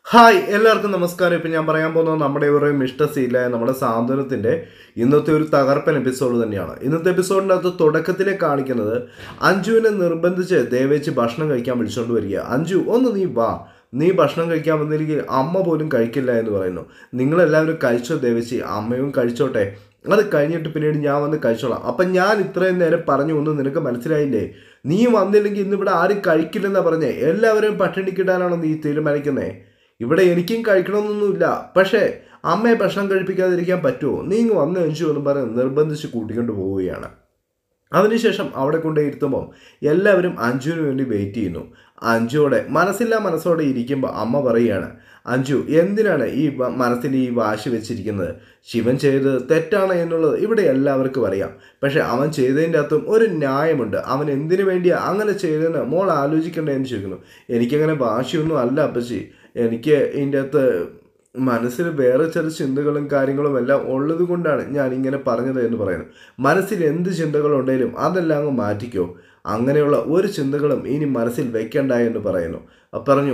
hi എല്ലാവർക്കും നമസ്കാരം ഇപ്പം ഞാൻ പറയാൻ പോകുന്നത് നമ്മുടെ ഒരു ഇഷ്ടശീലായ നമ്മുടെ സാന്ത്വനത്തിൻ്റെ ഇന്നത്തെ ഒരു തകർപ്പൻ എപ്പിസോഡ് തന്നെയാണ് ഇന്നത്തെ എപ്പിസോഡിൻ്റെ അകത്ത് തുടക്കത്തിലെ കാണിക്കുന്നത് അഞ്ജുവിനെ നിർബന്ധിച്ച് ദേവേച്ച് ഭക്ഷണം കഴിക്കാൻ വിളിച്ചുകൊണ്ട് വരിക അഞ്ജു ഒന്ന് നീ വാ നീ ഭക്ഷണം കഴിക്കാൻ വന്നില്ലെങ്കിൽ അമ്മ പോലും കഴിക്കില്ല എന്ന് പറയുന്നു നിങ്ങളെല്ലാവരും കഴിച്ചോ ദേവേച്ചി അമ്മയും കഴിച്ചോട്ടെ അത് കഴിഞ്ഞിട്ട് പിന്നീട് ഞാൻ വന്ന് കഴിച്ചോളാം അപ്പം ഞാൻ ഇത്രയും നേരം പറഞ്ഞു ഒന്നും നിനക്ക് മനസ്സിലായില്ലേ നീ വന്നില്ലെങ്കിൽ ഇന്നിവിടെ ആരും കഴിക്കില്ലെന്നാ പറഞ്ഞേ എല്ലാവരും പട്ടിണിക്കിടാനാണോ നീ തീരുമാനിക്കുന്നേ ഇവിടെ എനിക്കും കഴിക്കണമെന്നൊന്നുമില്ല പക്ഷേ അമ്മയെ ഭക്ഷണം കഴിപ്പിക്കാതിരിക്കാൻ പറ്റുമോ നീ ഇങ്ങ് വന്ന് അഞ്ചു എന്ന് പറഞ്ഞ് നിർബന്ധിച്ച് കൂട്ടിക്കൊണ്ട് പോവുകയാണ് അതിനുശേഷം അവിടെ കൊണ്ടേ ഇരുത്തുമ്പം എല്ലാവരും അഞ്ജുവിന് വേണ്ടി വെയിറ്റ് ചെയ്യുന്നു അഞ്ജുവോടെ മനസ്സില്ലാ മനസ്സോടെ ഇരിക്കുമ്പോൾ അമ്മ പറയുകയാണ് അഞ്ജു എന്തിനാണ് ഈ വ- മനസ്സിൽ ഈ വാശി വെച്ചിരിക്കുന്നത് ശിവൻ ചെയ്തത് തെറ്റാണ് എന്നുള്ളത് ഇവിടെ എല്ലാവർക്കും അറിയാം പക്ഷെ അവൻ ചെയ്തതിൻ്റെ അകത്തും ഒരു ന്യായമുണ്ട് അവൻ എന്തിനു വേണ്ടിയാണ് അങ്ങനെ ചെയ്തതെന്ന് മോൾ ആലോചിക്കണ്ടേ എന്ന് ചോദിക്കുന്നു എനിക്കങ്ങനെ വാശിയൊന്നും അല്ല അപ്പച്ചി എനിക്ക് ഇതിൻ്റെ അകത്ത് മനസ്സിൽ വേറെ ചില ചിന്തകളും കാര്യങ്ങളും എല്ലാം ഉള്ളത് കൊണ്ടാണ് ഞാൻ ഇങ്ങനെ പറഞ്ഞത് എന്ന് പറയുന്നു മനസ്സിൽ എന്ത് ചിന്തകളുണ്ടെങ്കിലും അതെല്ലാം അങ്ങ് മാറ്റിക്കോ അങ്ങനെയുള്ള ഒരു ചിന്തകളും ഇനി മനസ്സിൽ വെക്കണ്ട എന്ന് പറയുന്നു അപ്പം പറഞ്ഞു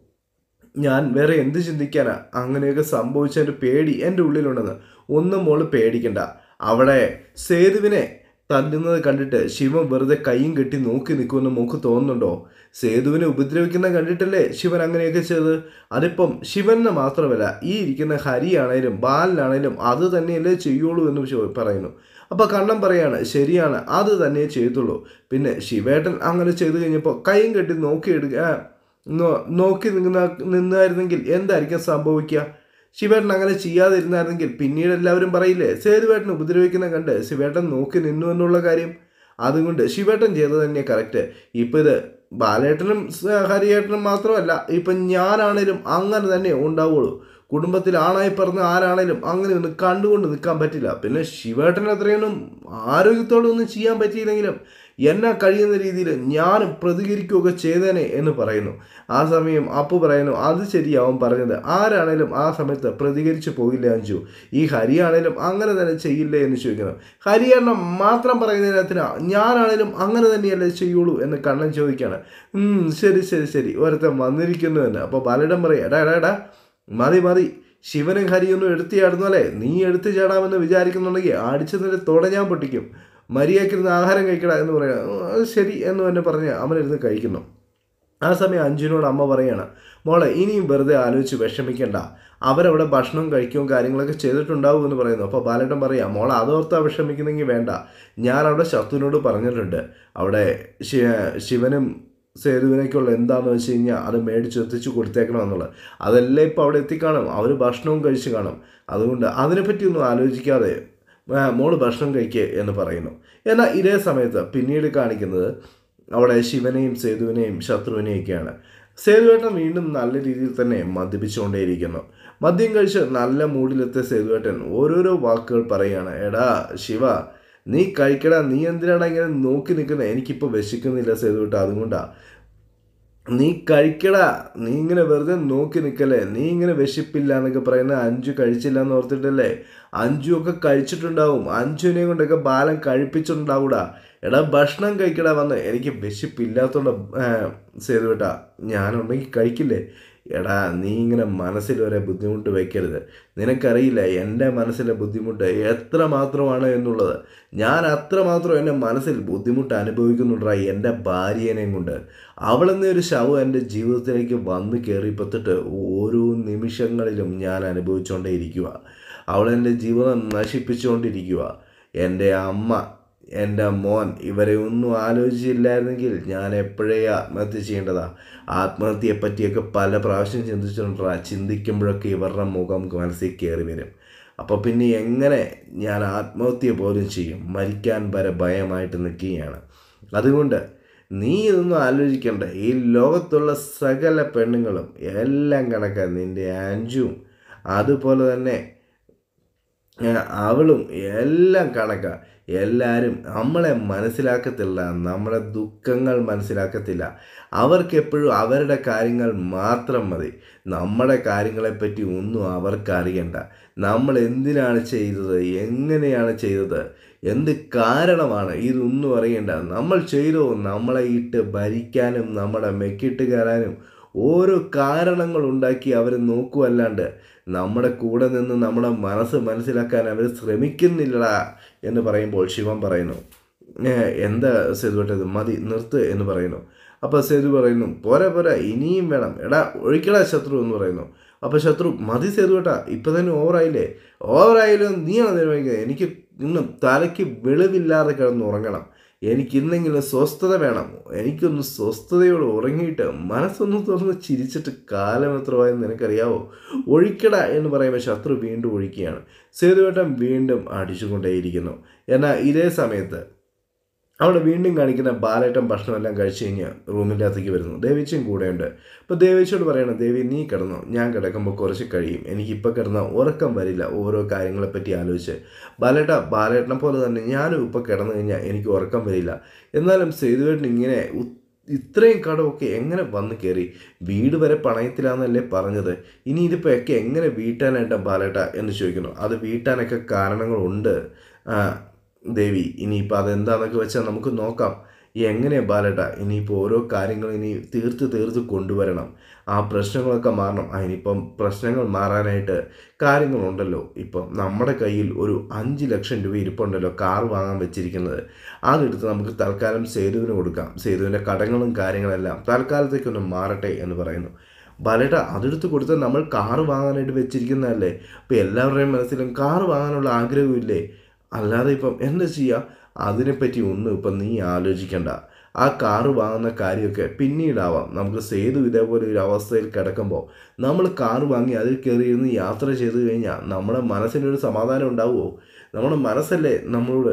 ഞാൻ വേറെ എന്ത് ചിന്തിക്കാനാ അങ്ങനെയൊക്കെ സംഭവിച്ചതിൻ്റെ പേടി എൻ്റെ ഉള്ളിലുണ്ടെന്ന് ഒന്നും മോള് പേടിക്കണ്ട അവിടെ സേതുവിനെ തല്ലുന്നത് കണ്ടിട്ട് ശിവൻ വെറുതെ കൈയും കെട്ടി നോക്കി നിൽക്കുമെന്ന് മോക്ക് തോന്നുന്നുണ്ടോ സേതുവിനെ ഉപദ്രവിക്കുന്ന കണ്ടിട്ടല്ലേ ശിവൻ അങ്ങനെയൊക്കെ ചെയ്തത് അതിപ്പം ശിവന് മാത്രമല്ല ഈ ഇരിക്കുന്ന ഹരിയാണേലും ബാലനാണേലും അത് തന്നെയല്ലേ ചെയ്യുള്ളൂ എന്ന് ചോ- പറയുന്നു അപ്പോൾ കണ്ണം പറയാണ് ശരിയാണ് അത് തന്നെ ചെയ്തുള്ളൂ പിന്നെ ശിവേട്ടൻ അങ്ങനെ ചെയ്തു കഴിഞ്ഞപ്പോൾ കൈയും കെട്ടി നോക്കിയെടുക്കുക നോ- നോക്കി നിന്ന നിന്നായിരുന്നെങ്കിൽ എന്തായിരിക്കും സംഭവിക്കുക ശിവേട്ടൻ അങ്ങനെ ചെയ്യാതിരുന്നായിരുന്നെങ്കിൽ പിന്നീട് എല്ലാവരും പറയില്ലേ സേതുവേട്ടൻ ഉപദ്രവിക്കുന്ന കണ്ട് ശിവേട്ടൻ നോക്കി നിന്നു എന്നുള്ള കാര്യം അതുകൊണ്ട് ശിവേട്ടൻ ചെയ്തത് തന്നെ കറക്റ്റ് ഇപ്പം ഇത് ബാലേട്ടനും സ- ഹരിയേട്ടനും മാത്രമല്ല ഇപ്പം ഞാനാണേലും അങ്ങനെ തന്നെ ഉണ്ടാവുള്ളൂ കുടുംബത്തിൽ ആണായി പറഞ്ഞ ആരാണേലും അങ്ങനെ ഒന്ന് കണ്ടുകൊണ്ട് നിൽക്കാൻ പറ്റില്ല പിന്നെ ശിവേട്ടൻ അത്രയൊന്നും ആരോഗ്യത്തോടെ ഒന്നും ചെയ്യാൻ പറ്റിയില്ലെങ്കിലും എന്നെ കഴിയുന്ന രീതിയിൽ ഞാൻ പ്രതികരിക്കുകയൊക്കെ ചെയ്തേനെ എന്ന് പറയുന്നു ആ സമയം അപ്പു പറയുന്നു അത് ശരിയാവും പറഞ്ഞത് ആരാണേലും ആ സമയത്ത് പ്രതികരിച്ചു പോകില്ല അഞ്ചു ഈ ഹരിയാണേലും അങ്ങനെ തന്നെ ചെയ്യില്ലേ എന്ന് ചോദിക്കുന്നു ഹരിയെണ്ണം മാത്രം പറയുന്നതിനകത്തിനാ ഞാനാണേലും അങ്ങനെ തന്നെയല്ലേ ചെയ്യുള്ളൂ എന്ന് കണ്ണൻ ചോദിക്കുകയാണ് "ഉം, ശരി ശരി ശരി ഒരുത്തൻ വന്നിരിക്കുന്നു എന്ന് അപ്പോൾ ബാലടം പറയും എടാ എടാ എടാ മതി മതി ശിവനും ഹരിയൊന്നും എടുത്തു ചാടുന്നല്ലേ നീ എടുത്തു ചാടാമെന്ന് വിചാരിക്കുന്നുണ്ടെങ്കിൽ അടിച്ചതിൻ്റെ തുട ഞാൻ പൊട്ടിക്കും മര്യാദക്കിരുന്ന് ആഹാരം കഴിക്കട എന്ന് പറയാം "ഉം, അത് ശരി എന്ന് തന്നെ പറഞ്ഞ് അവനിരുന്ന് കഴിക്കുന്നു ആ സമയം അഞ്ജുവിനോട് അമ്മ പറയാണ് മോളെ ഇനിയും വെറുതെ ആലോചിച്ച് വിഷമിക്കണ്ട അവരവിടെ ഭക്ഷണം കഴിക്കുകയും കാര്യങ്ങളൊക്കെ ചെയ്തിട്ടുണ്ടാവും എന്ന് പറയുന്നു അപ്പോൾ ബാലേട്ടൻ പറയാം മോളെ അതോർത്താ വിഷമിക്കുന്നെങ്കിൽ വേണ്ട ഞാൻ അവിടെ ശത്രുവിനോട് പറഞ്ഞിട്ടുണ്ട് അവിടെ ശി- ശിവനും സേതുവിനൊക്കെയുള്ള എന്താണെന്ന് വെച്ച് കഴിഞ്ഞാൽ അത് മേടിച്ച് എത്തിച്ച് കൊടുത്തേക്കണം എന്നുള്ളത് അതെല്ലാം ഇപ്പോൾ അവിടെ എത്തിക്കാണും അവർ ഭക്ഷണവും കഴിച്ച് കാണും അതുകൊണ്ട് അതിനെപ്പറ്റിയൊന്നും ആലോചിക്കാതെ ആ, മോള് ഭക്ഷണം കഴിക്കുക എന്ന് പറയുന്നു എന്നാൽ ഇതേ സമയത്ത് പിന്നീട് കാണിക്കുന്നത് അവിടെ ശിവനെയും സേതുവിനെയും ശത്രുവിനെയൊക്കെയാണ് സേതുവേട്ടൻ വീണ്ടും നല്ല രീതിയിൽ തന്നെ മദ്യപിച്ചുകൊണ്ടേയിരിക്കുന്നു മദ്യം കഴിച്ച് നല്ല മൂഡിലെത്തിയ സേതുവേട്ടൻ ഓരോരോ വാക്കുകൾ പറയുകയാണ് എടാ ശിവ നീ കഴിക്കടാ നീ എന്തിനാണ് ഇങ്ങനെ നോക്കി നിൽക്കുന്നത് എനിക്കിപ്പോൾ വിശക്കുന്നില്ല സേതുവേട്ട അതുകൊണ്ടാ നീ കഴിക്കടാ നീ ഇങ്ങനെ വെറുതെ നോക്കി നിൽക്കല്ലേ നീ ഇങ്ങനെ വിശപ്പില്ല എന്നൊക്കെ പറയുന്ന അഞ്ചു കഴിച്ചില്ല എന്ന് ഓർത്തിട്ടല്ലേ അഞ്ചു ഒക്കെ കഴിച്ചിട്ടുണ്ടാവും അഞ്ചുവിനെ കൊണ്ടൊക്കെ ബാലം കഴിപ്പിച്ചിട്ടുണ്ടാവൂടാ എടാ ഭക്ഷണം കഴിക്കടാ വന്ന് എനിക്ക് വിശപ്പില്ലാത്തോണ്ട് സേതുവേട്ടാ ഞാനുണ്ടെങ്കിൽ കഴിക്കില്ലേ എടാ നീ ഇങ്ങനെ മനസ്സിൽ വരെ ബുദ്ധിമുട്ട് വെക്കരുത് നിനക്കറിയില്ല എൻ്റെ മനസ്സിലെ ബുദ്ധിമുട്ട് എത്ര മാത്രമാണ് എന്നുള്ളത് ഞാൻ അത്രമാത്രം എൻ്റെ മനസ്സിൽ ബുദ്ധിമുട്ട് അനുഭവിക്കുന്നുണ്ടാ എൻ്റെ ഭാര്യേനെയും കൊണ്ട് അവളെന്ന ഒരു ശവം എൻ്റെ ജീവിതത്തിലേക്ക് വന്ന് കയറിപ്പത്തിട്ട് ഓരോ നിമിഷങ്ങളിലും ഞാൻ അനുഭവിച്ചുകൊണ്ടേ ഇരിക്കുക അവളെൻ്റെ ജീവിതം നശിപ്പിച്ചുകൊണ്ടിരിക്കുക എൻ്റെ അമ്മ എൻ്റെ മോൻ ഇവരെ ഒന്നും ആലോചിച്ചില്ലായിരുന്നെങ്കിൽ ഞാൻ എപ്പോഴേ ആത്മഹത്യ ചെയ്യേണ്ടതാ ആത്മഹത്യയെ പറ്റിയൊക്കെ പല പ്രാവശ്യം ചിന്തിച്ചിട്ടുണ്ടാ ചിന്തിക്കുമ്പോഴൊക്കെ ഇവരുടെ മുഖം മനസ്സിൽ കയറി വരും അപ്പോൾ പിന്നെ എങ്ങനെ ഞാൻ ആത്മഹത്യ പോലും ചെയ്യും മരിക്കാൻ വരെ ഭയമായിട്ട് നിൽക്കുകയാണ് അതുകൊണ്ട് നീ ഇതൊന്നും ആലോചിക്കണ്ട ഈ ലോകത്തുള്ള സകല പെണ്ണുങ്ങളും എല്ലാം കണക്കാണ് നിൻ്റെ അഞ്ചും അതുപോലെ തന്നെ ഏ, അവളും എല്ലാം കണക്കാ എല്ലാവരും നമ്മളെ മനസ്സിലാക്കത്തില്ല നമ്മുടെ ദുഃഖങ്ങൾ മനസ്സിലാക്കത്തില്ല അവർക്ക് എപ്പോഴും അവരുടെ കാര്യങ്ങൾ മാത്രം മതി നമ്മുടെ കാര്യങ്ങളെപ്പറ്റി ഒന്നും അവർക്ക് അറിയണ്ട നമ്മൾ എന്തിനാണ് ചെയ്തത് എങ്ങനെയാണ് ചെയ്തത് എന്ത് കാരണമാണ് ഇതൊന്നും അറിയണ്ട നമ്മൾ ചെയ്തോ നമ്മളെ ഇട്ട് ഭരിക്കാനും നമ്മുടെ മെക്കിട്ട് കയറാനും ഓരോ കാരണങ്ങൾ ഉണ്ടാക്കി അവർ നോക്കുവല്ലാണ്ട് നമ്മുടെ കൂടെ നിന്ന് നമ്മുടെ മനസ്സ് മനസ്സിലാക്കാൻ അവർ ശ്രമിക്കുന്നില്ലടാ എന്ന് പറയുമ്പോൾ ശിവൻ പറയുന്നു "ഏ, എന്താ സേതുവേട്ടത് മതി നിർത്ത് എന്ന് പറയുന്നു അപ്പോൾ സേതു പറയുന്നു പോരാ പോരാ ഇനിയും വേണം എടാ ഒഴിക്കടാ ശത്രു എന്ന് പറയുന്നു അപ്പോൾ ശത്രു മതി സേതുവേട്ടാ ഇപ്പം തന്നെ ഓവറായില്ലേ ഓവറായാലും നീയാണ് തീരുമാനിക്കുന്നത് എനിക്ക് ഇന്ന് തലയ്ക്ക് വെളിവില്ലാതെ കിടന്ന് ഉറങ്ങണം എനിക്ക് ഇന്നെങ്കിലും സ്വസ്ഥത വേണം എനിക്കൊന്ന് സ്വസ്ഥതയോടെ ഉറങ്ങിയിട്ട് മനസ്സൊന്ന് തുറന്ന് ചിരിച്ചിട്ട് കാലം എത്രമായെന്ന് നിനക്കറിയാവോ ഒഴിക്കട എന്ന് പറയുമ്പോൾ ശത്രു വീണ്ടും ഒഴിക്കുകയാണ് സേതുവേട്ടൻ വീണ്ടും അടിച്ചുകൊണ്ടേയിരിക്കുന്നു എന്നാൽ ഇതേ സമയത്ത് അവിടെ വീണ്ടും കാണിക്കുന്ന ബാലേട്ടൻ ഭക്ഷണമെല്ലാം കഴിച്ച് കഴിഞ്ഞ് റൂമിൻ്റെ അകത്തേക്ക് വരുന്നു ദേവിച്ചും കൂടെയുണ്ട് അപ്പോൾ ദേവിച്ചോട് പറയണം ദേവി നീ കിടന്നോ ഞാൻ കിടക്കുമ്പോൾ കുറച്ച് കഴിയും എനിക്കിപ്പോൾ കിടന്ന ഉറക്കം വരില്ല ഓരോ കാര്യങ്ങളെപ്പറ്റി ആലോചിച്ച് ബാലേട്ട ബാലേട്ടനെ പോലെ തന്നെ ഞാനും ഇപ്പോൾ കിടന്നു കഴിഞ്ഞാൽ എനിക്ക് ഉറക്കം വരില്ല എന്നാലും സേതുവേട്ടൻ ഇങ്ങനെ ഉ- ഇത്രയും കടമൊക്കെ എങ്ങനെ വന്ന് കയറി വീട് വരെ പണയത്തിലാണെന്നല്ലേ പറഞ്ഞത് ഇനി ഇതിപ്പോൾ ഒക്കെ എങ്ങനെ വീട്ടാനായിട്ടാ ബാലേട്ട എന്ന് ചോദിക്കുന്നു അത് വീട്ടാനൊക്കെ കാരണങ്ങളുണ്ട് ആ, ദേവി ഇനിയിപ്പോൾ അതെന്താണെന്നൊക്കെ വെച്ചാൽ നമുക്ക് നോക്കാം ഈ എങ്ങനെയാ ബാലേട്ട ഇനിയിപ്പോൾ ഓരോ കാര്യങ്ങൾ ഇനി തീർത്ത് തീർത്ത് കൊണ്ടുവരണം ആ പ്രശ്നങ്ങളൊക്കെ മാറണം അതിനിപ്പം പ്രശ്നങ്ങൾ മാറാനായിട്ട് കാര്യങ്ങളുണ്ടല്ലോ ഇപ്പം നമ്മുടെ കയ്യിൽ ഒരു അഞ്ച് ലക്ഷം രൂപ ഇരിപ്പുണ്ടല്ലോ കാർ വാങ്ങാൻ വെച്ചിരിക്കുന്നത് അതെടുത്ത് നമുക്ക് തൽക്കാലം സേതുവിന് കൊടുക്കാം സേതുവിൻ്റെ കടങ്ങളും കാര്യങ്ങളെല്ലാം തൽക്കാലത്തേക്കൊന്ന് മാറട്ടെ എന്ന് പറയുന്നു ബാലേട്ട അതെടുത്ത് കൊടുത്താൽ നമ്മൾ കാറ് വാങ്ങാനായിട്ട് വെച്ചിരിക്കുന്നതല്ലേ അപ്പോൾ എല്ലാവരുടെയും മനസ്സിലും കാറ് വാങ്ങാനുള്ള ആഗ്രഹമില്ലേ അല്ലാതെ ഇപ്പം എന്താ ചെയ്യുക അതിനെപ്പറ്റി ഒന്നും ഇപ്പം നീ ആലോചിക്കണ്ട ആ കാറ് വാങ്ങുന്ന കാര്യമൊക്കെ പിന്നീടാവാം നമുക്ക് സേതു ഇതേപോലെ ഒരു അവസ്ഥയിൽ കിടക്കുമ്പോൾ നമ്മൾ കാറ് വാങ്ങി അതിൽ കയറിയിരുന്ന് യാത്ര ചെയ്ത് കഴിഞ്ഞാൽ നമ്മുടെ മനസ്സിനൊരു സമാധാനം ഉണ്ടാവുമോ നമ്മുടെ മനസ്സല്ലേ നമ്മളോട്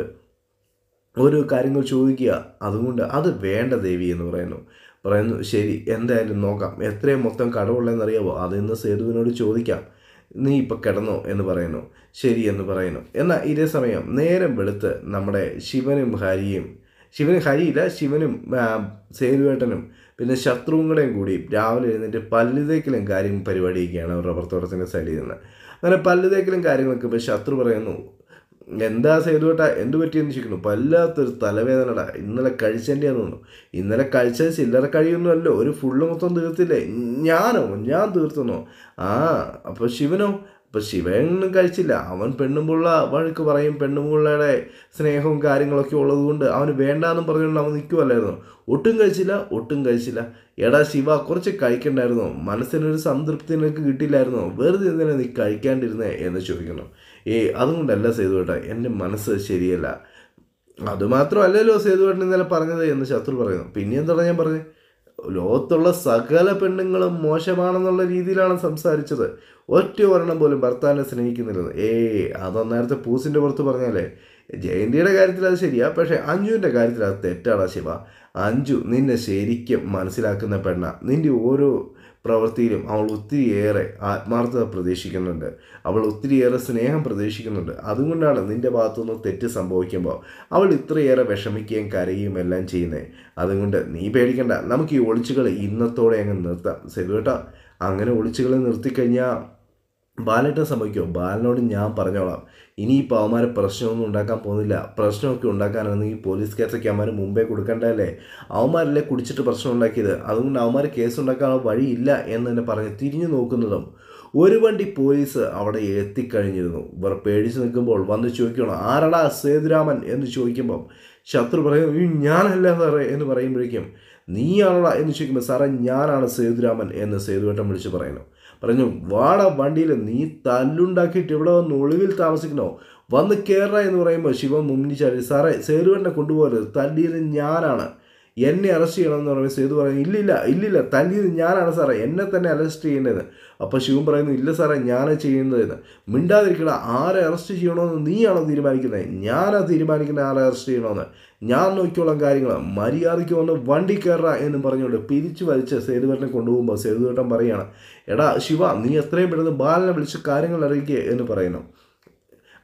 ഓരോ കാര്യങ്ങൾ ചോദിക്കുക അതുകൊണ്ട് അത് വേണ്ട ദേവി എന്ന് പറയുന്നു പറയുന്നു ശരി എന്തായാലും നോക്കാം എത്രയും മൊത്തം കടവുള്ളതെന്നറിയാവോ അത് ഇന്ന് സേതുവിനോട് ചോദിക്കാം നീ ഇപ്പം കിടന്നോ എന്ന് പറയുന്നു ശരി എന്ന് പറയുന്നു എന്നാൽ ഇതേ സമയം നേരം വെളുത്ത് നമ്മുടെ ശിവനും ഹരിയും ശിവനും ഹരിയില്ല ശിവനും ആ, സേതുവേട്ടനും പിന്നെ ശത്രുവും കൂടെയും കൂടി രാവിലെ എഴുന്നേറ്റ് പല്ലുതേക്കലും കാര്യം പരിപാടിയൊക്കെയാണ് അവരുടെ പ്രവർത്തനത്തിൻ്റെ സൈഡിൽ നിന്ന് അങ്ങനെ പല്ലുതേക്കലും കാര്യങ്ങളൊക്കെ ഇപ്പോൾ ശത്രു പറയുന്നു എന്താ സേതുവേട്ട എന്ത് പറ്റിയെന്ന് ചോദിക്കുന്നു വല്ലാത്തൊരു തലവേദനടാ ഇന്നലെ കഴിച്ചതിൻ്റെ തോന്നുന്നു ഇന്നലെ കഴിച്ചത് ചില്ലറ കഴിയൊന്നുമല്ലോ ഒരു ഫുള്ള് മൊത്തം തീർത്തില്ലേ ഞാനോ ഞാൻ തീർത്തുന്നോ ആ അപ്പോൾ ശിവനോ അപ്പോൾ ശിവനും കഴിച്ചില്ല അവൻ പെണ്ണുമ്പുള്ള വഴക്ക് പറയും പെണ്ണുമ്പുള്ളയുടെ സ്നേഹവും കാര്യങ്ങളൊക്കെ ഉള്ളതുകൊണ്ട് അവന് വേണ്ടാന്നും പറഞ്ഞുകൊണ്ട് അവൻ നിൽക്കുമല്ലായിരുന്നു ഒട്ടും കഴിച്ചില്ല ഒട്ടും കഴിച്ചില്ല എടാ ശിവ കുറച്ച് കഴിക്കണ്ടായിരുന്നോ മനസ്സിനൊരു സംതൃപ്തി നിനക്ക് കിട്ടില്ലായിരുന്നോ വെറുതെ എന്തിനാ നീ കഴിക്കാണ്ടിരുന്നേ എന്ന് ചോദിക്കുന്നു ഏയ് അതുകൊണ്ടല്ല സേതുവേട്ട എൻ്റെ മനസ്സ് ശരിയല്ല അതുമാത്രമല്ലല്ലോ സേതുവേട്ടൻ ഇന്നലെ പറഞ്ഞത് എന്ന് ശത്രു പറയുന്നു പിന്നെ എന്താണ് ഞാൻ പറഞ്ഞത് ലോകത്തുള്ള സകല പെണ്ണുങ്ങളും മോശമാണെന്നുള്ള രീതിയിലാണ് സംസാരിച്ചത് ഒറ്റ ഒരെണ്ണം പോലും ഭർത്താവിനെ സ്നേഹിക്കുന്നില്ലെന്ന് ഏയ് അതോ നേരത്തെ പൂസിൻ്റെ പുറത്ത് പറഞ്ഞാലേ ജയന്തിയുടെ കാര്യത്തിൽ അത് ശരിയാ പക്ഷേ അഞ്ജുവിൻ്റെ കാര്യത്തിൽ അത് തെറ്റാടാ ശിവ അഞ്ജു നിന്നെ ശരിക്കും മനസ്സിലാക്കുന്ന പെണ്ണ നിന്റെ ഓരോ പ്രവൃത്തിയിലും അവൾ ഒത്തിരിയേറെ ആത്മാർത്ഥത പ്രതീക്ഷിക്കുന്നുണ്ട് അവൾ ഒത്തിരിയേറെ സ്നേഹം പ്രതീക്ഷിക്കുന്നുണ്ട് അതുകൊണ്ടാണ് നിന്റെ ഭാഗത്തുനിന്ന് തെറ്റ് സംഭവിക്കുമ്പോൾ അവൾ ഇത്രയേറെ വിഷമിക്കുകയും കരയുകയും എല്ലാം ചെയ്യുന്നത് അതുകൊണ്ട് നീ പേടിക്കണ്ട നമുക്ക് ഈ ഒളിച്ചുകൾ ഇന്നത്തോടെ അങ്ങ് നിർത്താം സെലുവേട്ടാ അങ്ങനെ ഒളിച്ചുകൾ നിർത്തിക്കഴിഞ്ഞാൽ ബാലേട്ടൻ സംഭവിക്കുമോ ബാലനോട് ഞാൻ പറഞ്ഞോളാം ഇനിയിപ്പോൾ അവന്മാരെ പ്രശ്നമൊന്നും ഉണ്ടാക്കാൻ പോകുന്നില്ല പ്രശ്നമൊക്കെ ഉണ്ടാക്കാനാണെങ്കിൽ പോലീസ് കേസൊക്കെ അവന്മാർ മുമ്പേ കൊടുക്കണ്ടല്ലേ അവന്മാരല്ലേ കുടിച്ചിട്ട് പ്രശ്നം ഉണ്ടാക്കിയത് അതുകൊണ്ട് അവന്മാർ കേസ് ഉണ്ടാക്കാനുള്ള വഴിയില്ല എന്ന് തന്നെ പറഞ്ഞ് തിരിഞ്ഞു നോക്കുന്നതും ഒരു വണ്ടി പോലീസ് അവിടെ എത്തിക്കഴിഞ്ഞിരുന്നു ഇവർ പേടിച്ച് നിൽക്കുമ്പോൾ വന്ന് ചോദിക്കണം ആരടാ സേതുരാമൻ എന്ന് ചോദിക്കുമ്പം ശത്രു പറയും "ഈ ഞാനല്ല സാറേ എന്ന് പറയുമ്പോഴേക്കും നീയാണോടാ എന്ന് ചോദിക്കുമ്പോൾ സാറേ ഞാനാണ് സേതുരാമൻ എന്ന് സേതുവേട്ടൻ വിളിച്ച് പറയുന്നു പറഞ്ഞു വാട വണ്ടിയിൽ നീ തല്ലുണ്ടാക്കിയിട്ട് ഇവിടെ വന്ന് ഒളിവിൽ താമസിക്കണോ വന്ന് കയറ എന്ന് പറയുമ്പോൾ ശിവൻ മുന്നിൽ ചാടി സാറേ സേതുവേട്ടനെ കൊണ്ടുപോകരുത് തല്ലിയത് ഞാനാണ് എന്നെ അറസ്റ്റ് ചെയ്യണമെന്ന് പറയുമ്പോൾ സേതു പറയുന്നു ഇല്ലില്ല ഇല്ലില്ല തല്ലിയത് ഞാനാണ് സാറേ എന്നെ തന്നെ അറസ്റ്റ് ചെയ്യേണ്ടത് അപ്പോൾ ശിവൻ പറയുന്നു ഇല്ല സാറേ ഞാനാ ചെയ്യുന്നതെന്ന് മിണ്ടാതിരിക്കട ആരെ അറസ്റ്റ് ചെയ്യണമെന്ന് നീയാണോ തീരുമാനിക്കുന്നത് ഞാനാ തീരുമാനിക്കുന്നത് ആരെ അറസ്റ്റ് ചെയ്യണമെന്ന് ഞാൻ നോക്കിയോളാം കാര്യങ്ങൾ മര്യാദയ്ക്ക് വന്ന് വണ്ടി കയറ എന്ന് പറഞ്ഞുകൊണ്ട് പിരിച്ചു വലിച്ച് സേതുവേട്ടനെ കൊണ്ടുപോകുമ്പോൾ സേതുവേട്ടൻ പറയുകയാണ് എടാ ശിവ നീ എത്രയും പെട്ടെന്ന് ബാലനെ വിളിച്ച് കാര്യങ്ങൾ അറിയിക്കുക എന്ന് പറയുന്നു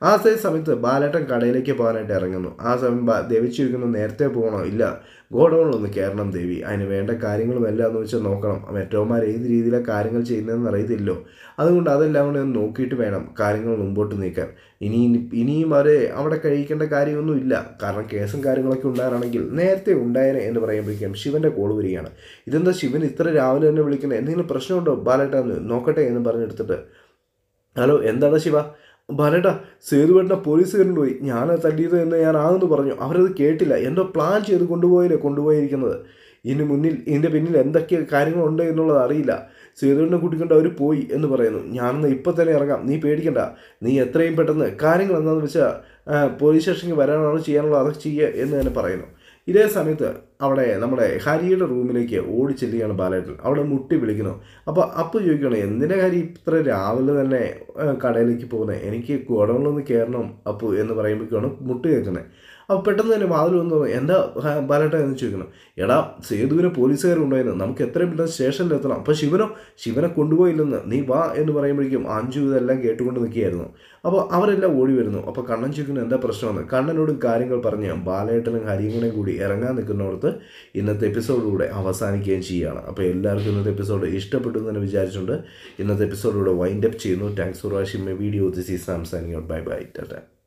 ആ സേ സമയത്ത് ബാലേട്ടൻ കടയിലേക്ക് പോകാനായിട്ട് ഇറങ്ങുന്നു ആ സമയം ബാ- ദേവി ചോദിക്കുന്നു നേരത്തെ പോകണോ ഇല്ല ഗോഡൗണിലൊന്ന് കയറണം ദേവി അതിന് വേണ്ട കാര്യങ്ങളും എല്ലാം എന്ന് വെച്ചാൽ നോക്കണം മെട്രോമാർ ഏത് രീതിയിലാണ് കാര്യങ്ങൾ ചെയ്യുന്നതെന്ന് അറിയത്തില്ലോ അതുകൊണ്ട് അതെല്ലാം കൂടെ ഒന്ന് നോക്കിയിട്ട് വേണം കാര്യങ്ങൾ മുമ്പോട്ട് നീക്കാൻ ഇനി ഇനിയും അവരെ അവിടെ കഴിക്കേണ്ട കാര്യമൊന്നും ഇല്ല കാരണം കേസും കാര്യങ്ങളൊക്കെ ഉണ്ടാകാനാണെങ്കിൽ നേരത്തെ ഉണ്ടായേനെ എന്ന് പറയുമ്പോഴേക്കും ശിവൻ്റെ കോൾ വരികയാണ് ഇതെന്താ ശിവൻ ഇത്ര രാവിലെ തന്നെ വിളിക്കുന്നത് എന്തെങ്കിലും പ്രശ്നമുണ്ടോ ബാലേട്ടാന്ന് നോക്കട്ടെ എന്ന് പറഞ്ഞെടുത്തിട്ട് ഹലോ എന്താണ് ശിവ ബാലേട്ടാ സേതുവേട്ടനെ പോലീസ് കൊണ്ടുപോയി ഞാൻ തല്ലിയത് എന്ന് ഞാൻ ആകുന്നു പറഞ്ഞു അവരത് കേട്ടില്ല എന്തോ പ്ലാൻ ചെയ്ത് കൊണ്ടുപോയില്ലേ കൊണ്ടുപോയിരിക്കുന്നത് ഇതിന് മുന്നിൽ ഇതിൻ്റെ പിന്നിൽ എന്തൊക്കെ കാര്യങ്ങളുണ്ട് എന്നുള്ളത് അറിയില്ല സേതുവേട്ടനെ കൂട്ടിക്കൊണ്ട് അവർ പോയി എന്ന് പറയുന്നു ഞാനൊന്ന് ഇപ്പം തന്നെ ഇറങ്ങാം നീ പേടിക്കണ്ട നീ എത്രയും പെട്ടെന്ന് കാര്യങ്ങൾ എന്താണെന്ന് വെച്ചാൽ പോലീസ് സ്റ്റേഷനിൽ വരാനാണ് ചെയ്യാനുള്ളത് അതൊക്കെ ചെയ്യുക എന്ന് തന്നെ പറയുന്നു ഇതേ സമയത്ത് അവിടെ നമ്മുടെ ഹരിയുടെ റൂമിലേക്ക് ഓടി ചെല്ലുകയാണ് ബാലേട്ടൻ അവിടെ മുട്ടി വിളിക്കുന്നു അപ്പോൾ അപ്പ് ചോദിക്കണം എന്തിനാ ഹരി ഇത്ര രാവിലെ തന്നെ ആ, കടയിലേക്ക് പോകുന്നത് എനിക്ക് ഗോഡൗണിലൊന്ന് കയറണം അപ്പു എന്ന് പറയുമ്പോഴേക്കാണ് മുട്ട് കേൾക്കുന്നത് അപ്പോൾ പെട്ടെന്ന് തന്നെ വാതിൽ വന്ന് പറഞ്ഞു, എന്താ ആ, ബാലേട്ട എന്ന് ചോദിക്കണം എടാ സേതുവിനെ പോലീസുകാർ കൊണ്ടുപോയെന്ന് നമുക്ക് എത്രയും പെട്ടെന്ന് സ്റ്റേഷനിൽ എത്തണം അപ്പോൾ ശിവനോ ശിവനെ കൊണ്ടുപോയില്ലെന്ന് നീ വാ എന്ന് പറയുമ്പോഴേക്കും അഞ്ചു ഇതെല്ലാം കേട്ടുകൊണ്ട് നിൽക്കുകയായിരുന്നു അപ്പോൾ അവരെല്ലാം ഓടി വരുന്നു അപ്പോൾ കണ്ണൻ ചോദിക്കുന്നു എന്താ പ്രശ്നമെന്ന് കണ്ണനോടും കാര്യങ്ങൾ പറഞ്ഞ് ബാലേട്ടനും ഹരിയങ്ങനെയും കൂടി ഇറങ്ങാൻ നിൽക്കുന്നിടത്ത് ഇന്നത്തെ എപ്പിസോഡിലൂടെ അവസാനിക്കുകയും ചെയ്യുകയാണ് അപ്പോൾ എല്ലാവർക്കും ഇന്നത്തെ എപ്പിസോഡ് ഇഷ്ടപ്പെട്ടു എന്ന് തന്നെ വിചാരിച്ചുകൊണ്ട് ഇന്നത്തെ എപ്പിസോഡിലൂടെ വൈൻഡ് അപ്പ് ചെയ്യുന്നു thanks for watching my video this is സാംസാനിങ് ഔട്ട് ബൈ ബൈ ടാറ്റ